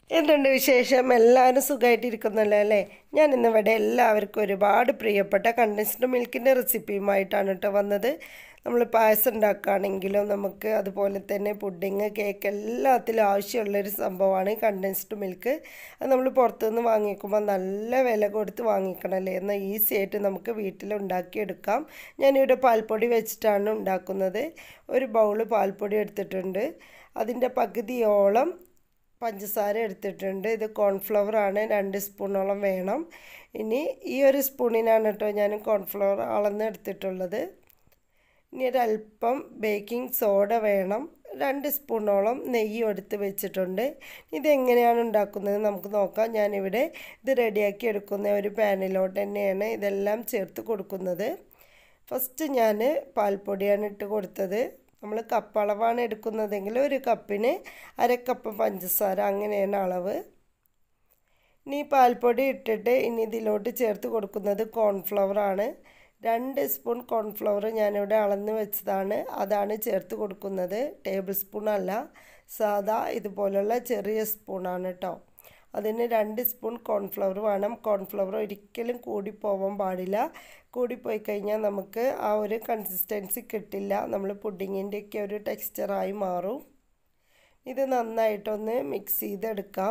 എന്തുണ്ട് വിശേഷം എല്ലാവരും സുഖമായിട്ടിരിക്കുന്നല്ലോ അല്ലേ ഞാൻ ഇന്നിവിടെ എല്ലാവർക്കും ഒരുപാട് പ്രിയപ്പെട്ട കണ്ടൻസ്ഡ് മിൽക്കിൻ്റെ റെസിപ്പിയുമായിട്ടാണ് കേട്ടോ വന്നത് നമ്മൾ പായസം ഉണ്ടാക്കുകയാണെങ്കിലും നമുക്ക് അതുപോലെ തന്നെ പുഡിങ് കേക്ക് എല്ലാത്തിലും ആവശ്യമുള്ളൊരു സംഭവമാണ് കണ്ടൻസ്ഡ് മിൽക്ക് അത് നമ്മൾ പുറത്തുനിന്ന് വാങ്ങിക്കുമ്പോൾ നല്ല വില കൊടുത്ത് വാങ്ങിക്കണമല്ലേ എന്നാൽ ഈസി ആയിട്ട് നമുക്ക് വീട്ടിൽ ഉണ്ടാക്കിയെടുക്കാം ഞാനിവിടെ പാൽപ്പൊടി വെച്ചിട്ടാണ് ഉണ്ടാക്കുന്നത് ഒരു ബൗള് പാൽപ്പൊടി എടുത്തിട്ടുണ്ട് അതിൻ്റെ പകുതിയോളം പഞ്ചസാര എടുത്തിട്ടുണ്ട് ഇത് കോൺഫ്ലവർ ആണ് രണ്ട് സ്പൂണോളം വേണം ഇനി ഈ ഒരു സ്പൂണിനാണ് കേട്ടോ ഞാൻ കോൺഫ്ലവർ അളന്ന് എടുത്തിട്ടുള്ളത് ഇനി ഒരല്പം ബേക്കിംഗ് സോഡ വേണം രണ്ട് സ്പൂണോളം നെയ്യ് എടുത്ത് വെച്ചിട്ടുണ്ട് ഇതെങ്ങനെയാണ് ഉണ്ടാക്കുന്നത് നമുക്ക് നോക്കാം ഞാനിവിടെ ഇത് റെഡിയാക്കി എടുക്കുന്ന ഒരു പാനിലോട്ട് തന്നെയാണ് ഇതെല്ലാം ചേർത്ത് കൊടുക്കുന്നത് ഫസ്റ്റ് ഞാൻ പാൽപ്പൊടിയാണ് ഇട്ട് കൊടുത്തത് നമ്മൾ കപ്പ് അളവാണ് എടുക്കുന്നതെങ്കിൽ ഒരു കപ്പിന് അര കപ്പ് പഞ്ചസാര അങ്ങനെയാണ് അളവ് ഇനി പാൽപ്പൊടി ഇട്ടിട്ട് ഇനി ഇതിലോട്ട് ചേർത്ത് കൊടുക്കുന്നത് കോൺഫ്ലവർ ആണ് രണ്ട് സ്പൂൺ കോൺഫ്ലവർ ഞാനിവിടെ അളന്ന് വെച്ചതാണ് അതാണ് ചേർത്ത് കൊടുക്കുന്നത് ടേബിൾ സ്പൂൺ അല്ല സാദാ ഇതുപോലുള്ള ചെറിയ സ്പൂണാണ് കേട്ടോ അതിന് രണ്ട് സ്പൂൺ കോൺഫ്ലവർ വേണം കോൺഫ്ലവർ ഒരിക്കലും കൂടിപ്പോവാൻ പാടില്ല കൂടിപ്പോയി കഴിഞ്ഞാൽ നമുക്ക് ആ ഒരു കൺസിസ്റ്റൻസി കിട്ടില്ല നമ്മൾ പുഡിങ്ങിൻ്റെയൊക്കെ ഒരു ടെക്സ്ചറായി മാറും ഇത് നന്നായിട്ടൊന്ന് മിക്സ് ചെയ്തെടുക്കാം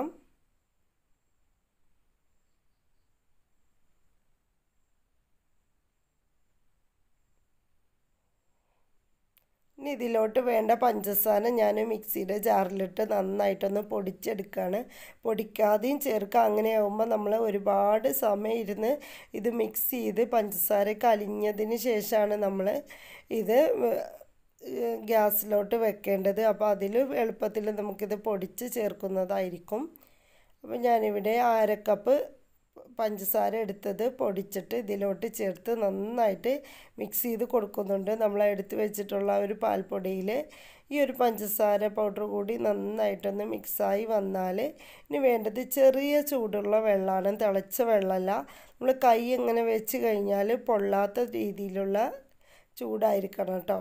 ഇനി ഇതിലോട്ട് വേണ്ട പഞ്ചസാര ഞാൻ മിക്സിയുടെ ജാറിലിട്ട് നന്നായിട്ടൊന്ന് പൊടിച്ചെടുക്കുകയാണ് പൊടിക്കാതെയും ചേർക്കുക അങ്ങനെ ആകുമ്പോൾ നമ്മൾ ഒരുപാട് സമയം ഇരുന്ന് ഇത് മിക്സ് ചെയ്ത് പഞ്ചസാര കലിഞ്ഞതിന് ശേഷമാണ് നമ്മൾ ഇത് ഗ്യാസിലോട്ട് വെക്കേണ്ടത് അപ്പോൾ അതിൽ എളുപ്പത്തിൽ നമുക്കിത് പൊടിച്ച് ചേർക്കുന്നതായിരിക്കും അപ്പോൾ ഞാനിവിടെ അര കപ്പ് പഞ്ചസാര എടുത്തത് പൊടിച്ചിട്ട് ഇതിലോട്ട് ചേർത്ത് നന്നായിട്ട് മിക്സ് ചെയ്ത് കൊടുക്കുന്നുണ്ട് നമ്മൾ എടുത്ത് വെച്ചിട്ടുള്ള ഒരു പാൽപ്പൊടിയിൽ ഈ ഒരു പഞ്ചസാര പൗഡർ കൂടി നന്നായിട്ടൊന്ന് മിക്സായി വന്നാൽ ഇനി വേണ്ടത് ചെറിയ ചൂടുള്ള വെള്ളമാണ് തിളച്ച വെള്ളമല്ല നമ്മൾ കൈ ഇങ്ങനെ വെച്ച് കഴിഞ്ഞാൽ പൊള്ളാത്ത രീതിയിലുള്ള ചൂടായിരിക്കണം കേട്ടോ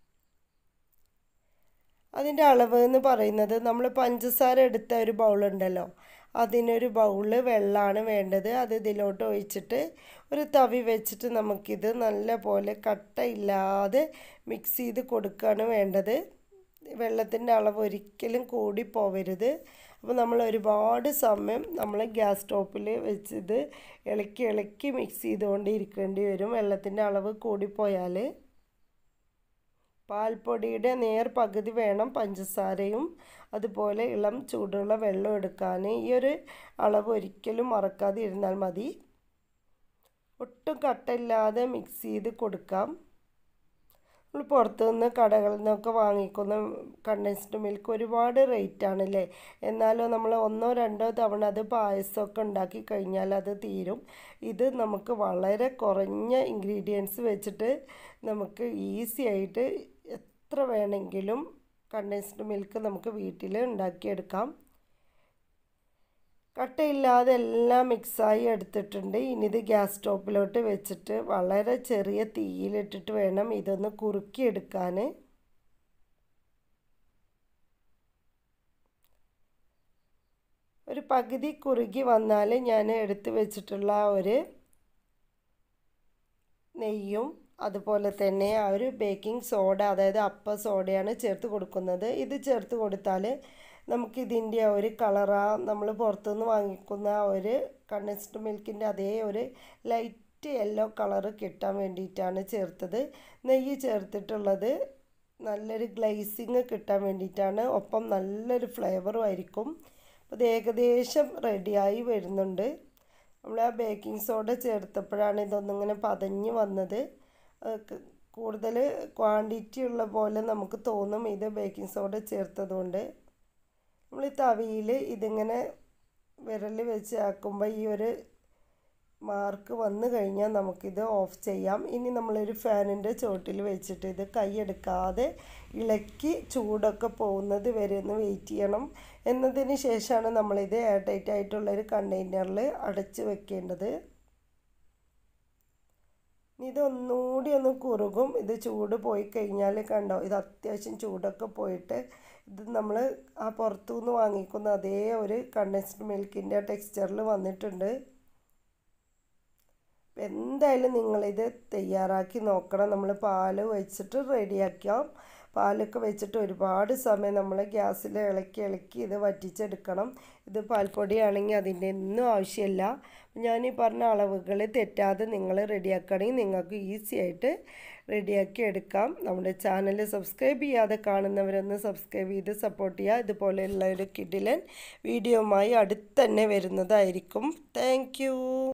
അതിൻ്റെ അളവ് എന്ന് പറയുന്നത് നമ്മൾ പഞ്ചസാര എടുത്ത ഒരു ബൗളുണ്ടല്ലോ അതിനൊരു ബൗള് വെള്ളമാണ് വേണ്ടത് അത് ഇതിലോട്ട് ഒഴിച്ചിട്ട് ഒരു തവി വെച്ചിട്ട് നമുക്കിത് നല്ല പോലെ കട്ടയില്ലാതെ മിക്സ് ചെയ്ത് കൊടുക്കുകയാണ് വേണ്ടത് വെള്ളത്തിൻ്റെ അളവ് ഒരിക്കലും കൂടി പോവരുത് അപ്പോൾ നമ്മൾ ഒരുപാട് സമയം നമ്മൾ ഗ്യാസ് സ്റ്റോപ്പിൽ വെച്ചിത് ഇളക്കി ഇളക്കി മിക്സ് ചെയ്തുകൊണ്ടിരിക്കേണ്ടി വരും വെള്ളത്തിൻ്റെ അളവ് കൂടിപ്പോയാൽ പാൽപ്പൊടിയുടെ നേർ പകുതി വേണം പഞ്ചസാരയും അതുപോലെ ഇളം ചൂടുള്ള വെള്ളം എടുക്കാൻ ഈ ഒരു അളവ് ഒരിക്കലും മറക്കാതെ ഇരുന്നാൽ മതി ഒട്ടും കട്ടയില്ലാതെ മിക്സ് ചെയ്ത് കൊടുക്കാം നമ്മൾ പുറത്തുനിന്ന് കടകളിൽ നിന്നൊക്കെ വാങ്ങിക്കുന്ന കണ്ടൻസ്ഡ് മിൽക്ക് ഒരുപാട് റേറ്റ് ആണല്ലേ എന്നാലും നമ്മൾ ഒന്നോ രണ്ടോ തവണ അത് പായസമൊക്കെ ഉണ്ടാക്കി കഴിഞ്ഞാൽ അത് തീരും ഇത് നമുക്ക് വളരെ കുറഞ്ഞ ഇൻഗ്രീഡിയൻസ് വെച്ചിട്ട് നമുക്ക് ഈസി ആയിട്ട് എത്ര വേണമെങ്കിലും കണ്ടൻസ്ഡ് മിൽക്ക് നമുക്ക് വീട്ടിൽ ഉണ്ടാക്കിയെടുക്കാം കട്ടയില്ലാതെ എല്ലാം മിക്സായി എടുത്തിട്ടുണ്ട് ഇനി ഇത് ഗ്യാസ് സ്റ്റോപ്പിലോട്ട് വെച്ചിട്ട് വളരെ ചെറിയ തീയിലിട്ടിട്ട് വേണം ഇതൊന്ന് കുറുക്കിയെടുക്കാൻ ഒരു പകുതി കുറുകി വന്നാൽ ഞാൻ എടുത്ത് വെച്ചിട്ടുള്ള ഒരു നെയ്യും അതുപോലെ തന്നെ ആ ഒരു ബേക്കിംഗ് സോഡ അതായത് അപ്പ സോഡയാണ് ചേർത്ത് കൊടുക്കുന്നത് ഇത് ചേർത്ത് കൊടുത്താൽ നമുക്കിതിൻ്റെ ഒരു കളറാ നമ്മൾ പുറത്തുനിന്ന് വാങ്ങിക്കുന്ന ഒരു കണ്ടൻസ്ഡ് മിൽക്കിൻ്റെ അതേ ഒരു ലൈറ്റ് യെല്ലോ കളറ് കിട്ടാൻ വേണ്ടിയിട്ടാണ് ചേർത്തത് നെയ്യ് ചേർത്തിട്ടുള്ളത് നല്ലൊരു ഗ്ലേസിങ് കിട്ടാൻ വേണ്ടിയിട്ടാണ് ഒപ്പം നല്ലൊരു ഫ്ലേവറും ആയിരിക്കും അപ്പോൾ ഇത് ഏകദേശം റെഡിയായി വരുന്നുണ്ട് നമ്മൾ ആ ബേക്കിംഗ് സോഡ ചേർത്തപ്പോഴാണ് ഇതൊന്നിങ്ങനെ പതഞ്ഞ് വന്നത് കൂടുതൽ ക്വാണ്ടിറ്റി ഉള്ള പോലെ നമുക്ക് തോന്നും ഇത് ബേക്കിംഗ് സോഡ ചേർത്തതുകൊണ്ട് നമ്മൾ ഈ തവിയിൽ ഇതിങ്ങനെ വിരൽ വെച്ച് ആക്കുമ്പോൾ ഈ ഒരു മാർക്ക് വന്നു കഴിഞ്ഞാൽ നമുക്കിത് ഓഫ് ചെയ്യാം ഇനി നമ്മളൊരു ഫാനിൻ്റെ ചോട്ടിൽ വെച്ചിട്ട് ഇത് കൈയെടുക്കാതെ ഇളക്കി ചൂടൊക്കെ പോകുന്നത് വരെ ഒന്ന് വെയിറ്റ് ചെയ്യണം എന്നതിന് ശേഷമാണ് നമ്മളിത് എയർ ടൈറ്റ് ആയിട്ടുള്ളൊരു കണ്ടെയ്നറിൽ അടച്ച് വെക്കേണ്ടത് ഇതൊന്നുകൂടി ഒന്ന് കുറുകും ഇത് ചൂട് പോയി കഴിഞ്ഞാൽ കണ്ടോ ഇത് അത്യാവശ്യം ചൂടൊക്കെ പോയിട്ട് ഇത് നമ്മൾ ആ പുറത്തുനിന്ന് വാങ്ങിക്കുന്ന അതേ ഒരു കണ്ടൻസ്ഡ് മിൽക്കിൻ്റെ ടെക്സ്ചറിൽ വന്നിട്ടുണ്ട് എന്തായാലും നിങ്ങളിത് തയ്യാറാക്കി നോക്കണം നമ്മൾ പാൽ വെച്ചിട്ട് റെഡിയാക്കാം പാലൊക്കെ വെച്ചിട്ട് ഒരുപാട് സമയം നമ്മൾ ഗ്യാസിൽ ഇളക്കി ഇളക്കി ഇത് വറ്റിച്ചെടുക്കണം ഇത് പാൽപ്പൊടിയാണെങ്കിൽ അതിൻ്റെ ഒന്നും ആവശ്യമില്ല ഞാൻ ഈ പറഞ്ഞ അളവുകൾ തെറ്റാതെ നിങ്ങൾ റെഡിയാക്കുകയാണെങ്കിൽ നിങ്ങൾക്ക് ഈസി ആയിട്ട് റെഡിയാക്കി എടുക്കാം നമ്മുടെ ചാനൽ സബ്സ്ക്രൈബ് ചെയ്യാതെ കാണുന്നവരൊന്ന് സബ്സ്ക്രൈബ് ചെയ്ത് സപ്പോർട്ട് ചെയ്യുക ഇതുപോലെയുള്ള ഒരു കിഡിലൻ വീഡിയോയുമായി അടുത്ത് തന്നെ വരുന്നതായിരിക്കും താങ്ക്